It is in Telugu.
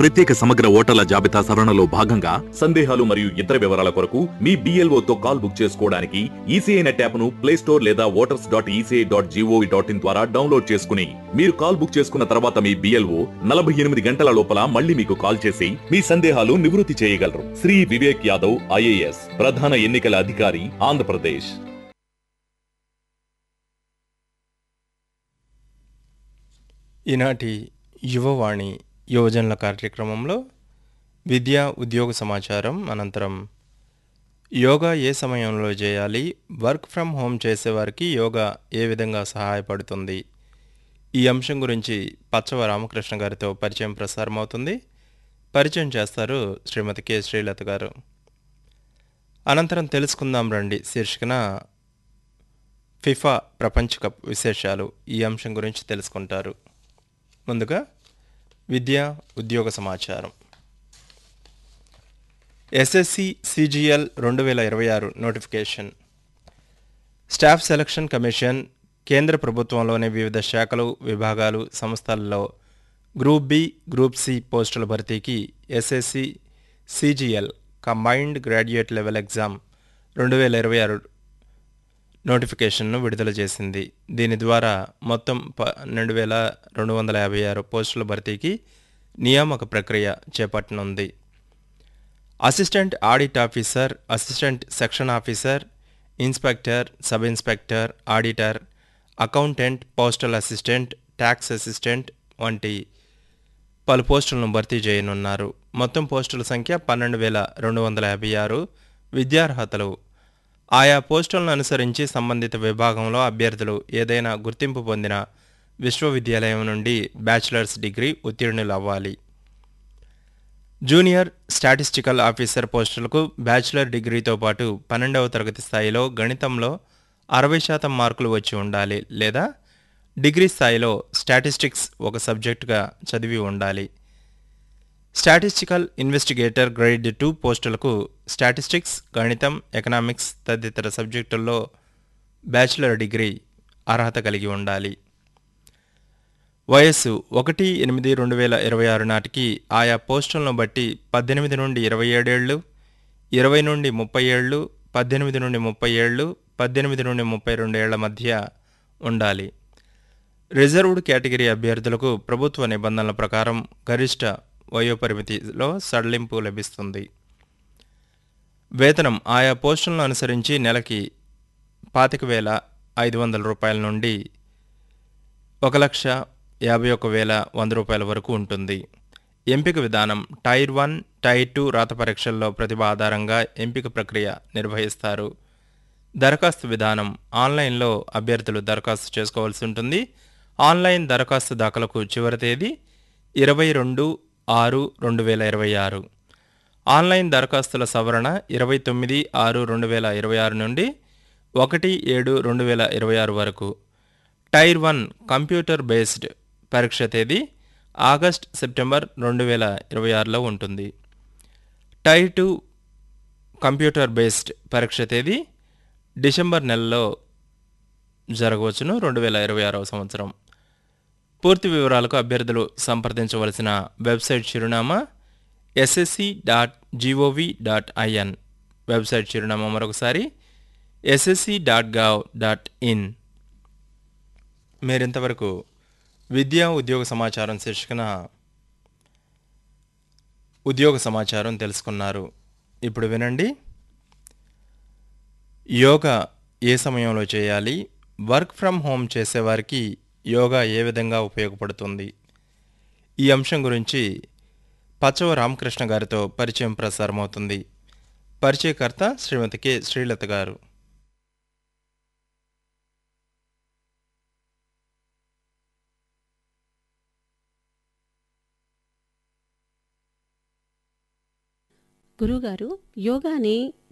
ప్రత్యేక సమగ్ర ఓటర్ల జాబితా సవరణలో భాగంగా సందేహాలు మరియు ఇతర వివరాల కొరకు మీ BLO తో కాల్ బుక్ చేసుకోవడానికి ఈసీఐ నెట్ యాప్ ను ప్లే స్టోర్ లేదా voters dot ECI dot GOV dot in ద్వారా డౌన్లోడ్ చేసుకుని మీరు కాల్ బుక్ చేసుకున్న తర్వాత మీ బిఎల్ఓ నలభై ఎనిమిది గంటల లోపల మళ్ళీ మీకు కాల్ చేసి మీ సందేహాలు నివృత్తి చేయగలరు శ్రీ వివేక్ యాదవ్ ఐఏఎస్ ప్రధాన ఎన్నికల అధికారి ఆంధ్రప్రదేశ్ ఈనాటి యువవాణి యువజనుల కార్యక్రమంలో విద్యా ఉద్యోగ సమాచారం అనంతరం యోగా ఏ సమయంలో చేయాలి వర్క్ ఫ్రమ్ హోమ్ చేసేవారికి యోగా ఏ విధంగా సహాయపడుతుంది ఈ అంశం గురించి పచ్చవ రామకృష్ణ గారితో పరిచయం ప్రసారం అవుతుంది పరిచయం చేస్తారు శ్రీమతి కె శ్రీలత గారు అనంతరం తెలుసుకుందాం రండి శీర్షికన ఫిఫా ప్రపంచ కప్ విశేషాలు ఈ అంశం గురించి తెలుసుకుంటారు ముందుగా విద్యా ఉద్యోగ సమాచారం ఎస్ఎస్సి సిజిఎల్ రెండు వేల ఇరవై ఆరు నోటిఫికేషన్ స్టాఫ్ సెలక్షన్ కమిషన్ కేంద్ర ప్రభుత్వంలోని వివిధ శాఖలు విభాగాలు సంస్థల్లో గ్రూప్ బి గ్రూప్ సి పోస్టుల భర్తీకి SSC CGL combined graduate level exam రెండు వేల ఇరవై ఆరు నోటిఫికేషన్ను విడుదల చేసింది దీని ద్వారా మొత్తం పన్నెండు వేల రెండు వందల యాభై ఆరు పోస్టుల భర్తీకి నియామక ప్రక్రియ చేపట్టనుంది assistant audit officer assistant section officer inspector sub inspector auditor accountant postal assistant tax assistant వంటి పలు పోస్టులను భర్తీ చేయనున్నారు మొత్తం పోస్టుల సంఖ్య పన్నెండు వేల రెండు వందల యాభై ఆరు విద్యార్హతలు ఆయా పోస్టులను అనుసరించి సంబంధిత విభాగంలో అభ్యర్థులు ఏదైనా గుర్తింపు పొందిన విశ్వవిద్యాలయం నుండి బ్యాచిలర్స్ డిగ్రీ ఉత్తీర్ణులు అవ్వాలి జూనియర్ స్టాటిస్టికల్ ఆఫీసర్ పోస్టులకు బ్యాచిలర్ డిగ్రీతో పాటు పన్నెండవ తరగతి స్థాయిలో గణితంలో అరవై శాతం మార్కులు వచ్చి ఉండాలి లేదా డిగ్రీ స్థాయిలో స్టాటిస్టిక్స్ ఒక సబ్జెక్టుగా చదివి ఉండాలి స్టాటిస్టికల్ ఇన్వెస్టిగేటర్ గ్రేడ్ టూ పోస్టులకు స్టాటిస్టిక్స్ గణితం ఎకనామిక్స్ తదితర సబ్జెక్టుల్లో బ్యాచిలర్ డిగ్రీ అర్హత కలిగి ఉండాలి వయస్సు ఒకటి ఎనిమిది రెండు వేల ఇరవై ఆరు నాటికి ఆయా పోస్టులను బట్టి పద్దెనిమిది నుండి ఇరవై ఏడేళ్లు ఇరవై నుండి ముప్పై ఏళ్ళు పద్దెనిమిది నుండి ముప్పై ఏళ్ళు పద్దెనిమిది నుండి ముప్పై రెండు ఏళ్ల మధ్య ఉండాలి రిజర్వ్డ్ కేటగిరీ అభ్యర్థులకు ప్రభుత్వ నిబంధనల ప్రకారం గరిష్ట వయోపరిమితిలో సడలింపు లభిస్తుంది వేతనం ఆయా పోస్టులను అనుసరించి నెలకి పాతిక వేల ఐదు వందల రూపాయల నుండి ఒక లక్ష యాభై ఒక వేల వంద రూపాయల వరకు ఉంటుంది ఎంపిక విధానం టైర్ వన్ టైర్ టూ రాత పరీక్షల్లో ప్రతిభ ఆధారంగా ఎంపిక ప్రక్రియ నిర్వహిస్తారు దరఖాస్తు విధానం ఆన్లైన్లో అభ్యర్థులు దరఖాస్తు చేసుకోవాల్సి ఉంటుంది ఆన్లైన్ దరఖాస్తు దాఖలకు చివరి తేదీ ఇరవై రెండు ఆరు రెండు వేల ఇరవై ఆరు ఆన్లైన్ దరఖాస్తుల సవరణ ఇరవై తొమ్మిది ఆరు రెండు వేల ఇరవై ఆరు నుండి ఒకటి ఏడు రెండు వేల ఇరవై ఆరు వరకు టైర్ వన్ కంప్యూటర్ బేస్డ్ పరీక్ష తేదీ ఆగస్ట్ సెప్టెంబర్ రెండు వేల ఇరవై ఆరులో ఉంటుంది టైర్ టూ కంప్యూటర్ బేస్డ్ పరీక్ష తేదీ డిసెంబర్ నెలలో జరగవచ్చును రెండు వేల ఇరవై ఆరవ సంవత్సరం పూర్తి వివరాలకు అభ్యర్థులు సంప్రదించవలసిన వెబ్సైట్ చిరునామా SSC dot GOV dot IN website చిరునామా మరొకసారి SSC dot gov dot in మీరింతవరకు విద్యా ఉద్యోగ సమాచారం శీర్షికన ఉద్యోగ సమాచారం తెలుసుకున్నారు ఇప్పుడు వినండి యోగా ఏ సమయంలో చేయాలి వర్క్ ఫ్రమ్ హోమ్ చేసేవారికి యోగా ఏ విధంగా ఉపయోగపడుతుంది ఈ అంశం గురించి పచ్చవ రామకృష్ణ గారితో పరిచయం ప్రసారమవుతుంది పరిచయకర్త శ్రీమతి కె శ్రీలత గారు గురుగారు యోగాని